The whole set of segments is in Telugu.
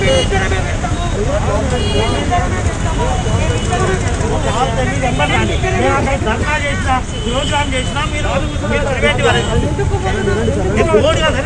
ధర్నా చేసినా ప్రోగ్రామ్ చేసినా మీరు మీరు ప్రైవేట్ వారే. మీరు ఓడి కాదు.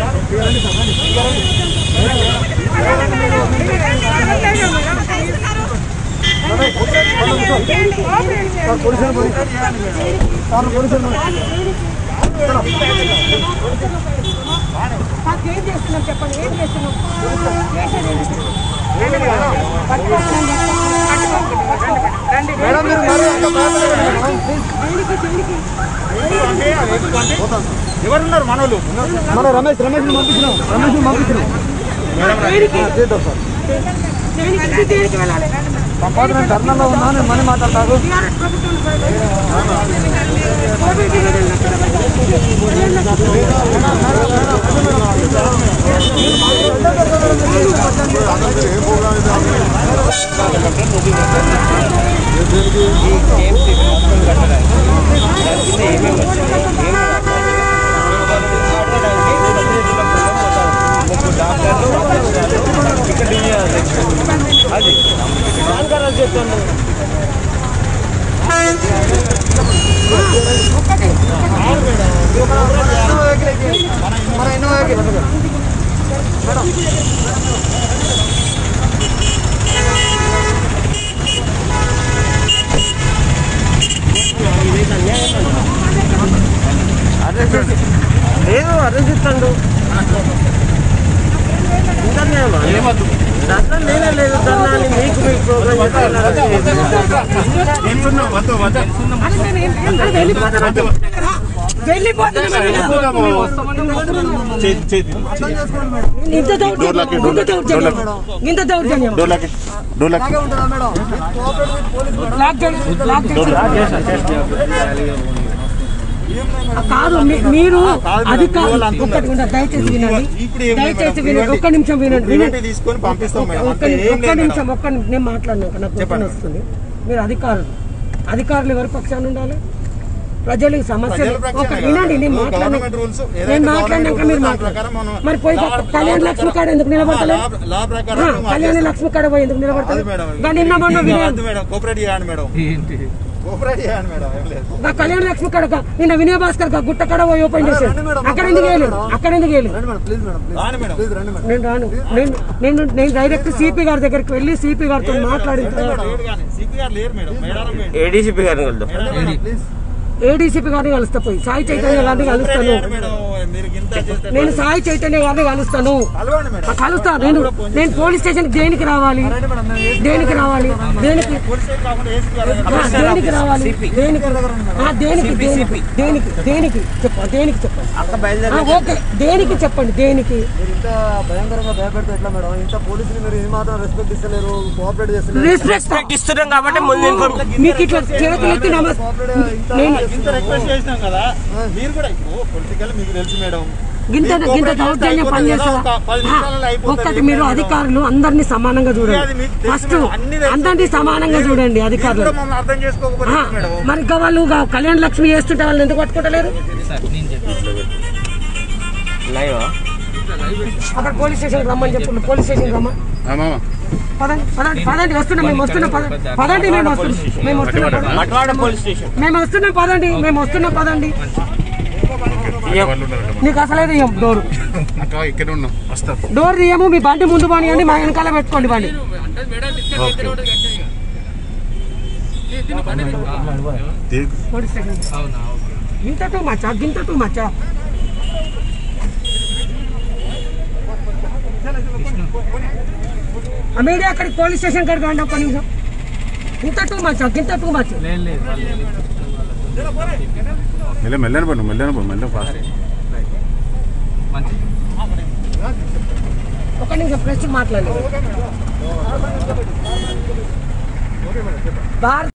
ఏం చేస్తున్నాం చెప్పండి ఏం చేస్తున్నాం చేసేది ఏంటి? పట్టుకోమని చెప్పండి. రండి, రండి. దేనికి, దేనికి? ఎవరున్నారు మనోళ్ళు మన రమేష్ రమేష్ పంపించినాం రమేష్ పంపించినాం దేనికి? చేద్దాం సార్ దేనికి? ఇది దేనికి వెళ్ళాలి? సంపాదన నేను ధర్నాలో ఉన్నా నేను మనీ మాట్లాడతాను టీఆర్ఎస్ ప్రభుత్వం కోవిడ్ నిబంధనలు మన ఇన్నోవాకి లేదు అరెస్ట్ ఇస్తాడు ధర్నా నేనే లేదు ధర్నా అని మీకు మీకు ప్రోగ్రామ్ ఇంత దౌర్జన్యం ఇంత దౌర్జన్యం ఇంత దౌర్జన్యం అలాగే ఉంటుందా madam cooperate with police madam lock చేయండి, లాక్ చేయండి. కాదు మీ- మీరు అధికారులు ఒక్కటి ఉండదు దయచేసి వినండి ఇప్పుడు ఏం లేదు దయచేసి మేడం. వినండి ఒక్క నిమిషం వినండి ప్రైవేట్ వినండి తీసుకొని పంపిస్తాం మేడం ఒక్క అంతే ఏం ఒక్క లేదు నిమిషం మేడం. ఒక్క నిమిషం నేను మాట్లాడినాక నాకు క్వశ్చన్ వస్తుంది మీరు అధికారులు అధికారులు ఎవరి పక్షాన ఉండాలి ప్రజలు ఈ సమస్యలు ప్రజల పక్షానే ఒకటి కదా. వినండి నేను ఇప్పుడు మాట్లాడినా గవర్నమెంట్ రూల్స్ ఏదైతే నేను గవర్నమెంట్ మాట్లాడినాక రూల్స్ మీరు దాని మాట్లాడారు ప్రకారం మనం- మరి పోయి లా- కళ్యాణ లా లక్ష్మి కాడ ఎందుకు నిలబడతలేదు లా- లా ప్రకారం ఆ, మేము కళ్యాణ చేస్తాం. లక్ష్మి కాడ పోయి ఎందుకు అది నిలబడతలేదు మేడం కానీ నిన్న మొన్న ఇంకా వినయం వద్దు మేడం కోఆపరేట్ చేయండి మేడం కోఆపరేట్ చేయండి మేడం ఏం లేదు ఇంకా కళ్యాణ లక్ష్మి కాడ గా- నిన్న వినయ భాస్కర్ గా గుట్ట కాడ పోయి ఓపెన్ చేశారు రండి మేడం, అక్కడ ఎందుకు వేయలేదు అక్కడ ఎందుకు వేయలేదు రండి మేడం ప్లీజ్ మేడం ప్లీజ్ రాని మేడం ప్లీజ్ రండి మేడం నేను రాను నేను నేను నేను డైరెక్ట్ సిపి గారి దగ్గరికి వెళ్ళి సిపి గారితో మాట్లాడిన తర్వాత లేరు కానీ సిపి గారు లేరు మేడం మేడారం పోయింది. ఏడీసీపీ గారిని కలుద్దాం మేడారం ప్లీజ్ ఏడీసీపీ గారిని కలుస్తా పోయి సాయి చైతన్య గారిని కలుస్తాను చేయండి మేడం మీరు ఇంత చేస్తే నేను సాయి చైతన్య గారిని కలుస్తాను కలవండి మేడం ఆ, కలుస్తా నేను నేను పోలీస్ స్టేషన్ దేనికి రావాలి రండి మేడం మేము ఏ- దేనికి రావాలి దేనికి పోలీస్ స్టేషన్ కాకుండా ఏసీ గారు ఆ, దేనికి రావాలి దేనికి ఆ, దేనికి దేనికి దేనికి దేనికి చెప్పండి దేనికి చెప్పండి అక్క ఆ, బయలుదేరి ఓకే దేనికి చెప్పండి దేనికి మీరు ఇంత భయంకరంగా భయపెడితే ఎట్లా మేడం ఇంత పోలీసులు మీరు ఏ మాత్రం రెస్పెక్ట్ ఇస్తలేరు కోఆపరేట్ చేస్తలేరు రెస్పెక్ట్ ఇస్తున్నాం కాబట్టి ముందు ఇన్ఫర్మేషన్ మీకు ఇట్లా చేతులు ఎత్తి నమస్ నేను ఇంత రిక్వెస్ట్ చేసినాం కదా మీరు కూడా ఓ పొలిటికల్ మీకు తెలుసు మేడం గింత మీరు గింత కోఆపరేట్ చేస్తే దౌర్జన్యం అయిపోతుంది పనిచేస్తుందా కదా, ఒక పది నిమిషాలలో అయిపోతుంది. ఒక్కటి మీరు అధికారులు అందరినీ సమానంగా అది చూడండి మీకు తెలుసు ఫస్ట్ మేడం, అన్ని తెలుసు. అందరినీ సమానంగా చూడండి మీరు అధికారులు కూడా మమ్మల్ని అర్థం చేసుకోకపోతే ఆ, మేడం మరి ఇంకా వాళ్ళు గా- కళ్యాణ లక్ష్మి చేస్తుంటే వాళ్ళని ఎందుకు పట్టుకుంటలేరు లైవా అక్కడ పోలీస్ స్టేషన్ రమ్మని చెప్పండి పోలీస్ స్టేషన్ రమ్మని పదండి పదండి పదండి వస్తున్నాం మేము వస్తున్నాం పదండి పదండి మేము వస్తున్నాం మేము వస్తున్నాం పదండి. మట్వాడ పోలీస్ స్టేషన్ మేము వస్తున్నాం పదండి మేము వస్తున్నాం పదండి నీకు అసలేదు ఇయ్యం డోర్ ఇక్కడ ఉన్నాం వస్తా డోర్ తీయము మీ బండి ముందు బానియండి మా వెనకాల పెట్టుకోండి బండి పోలీస్ స్టేషన్ గింత టూ మచ్చా గింత టూ మచ్చా ఆ మీడియా అక్కడికి పోలీస్ స్టేషన్ కాడికి రండి ఒక్క నిమిషం ఇంత టూ మచ్చా గింత టూ మచ్చా మెల్ల మెల్లని పడు మెల్లని పడు మెల్ల ఫాస్ట్ ఒక్క నిమిషం ప్రెస్ మాట్లాడలేదు భారత్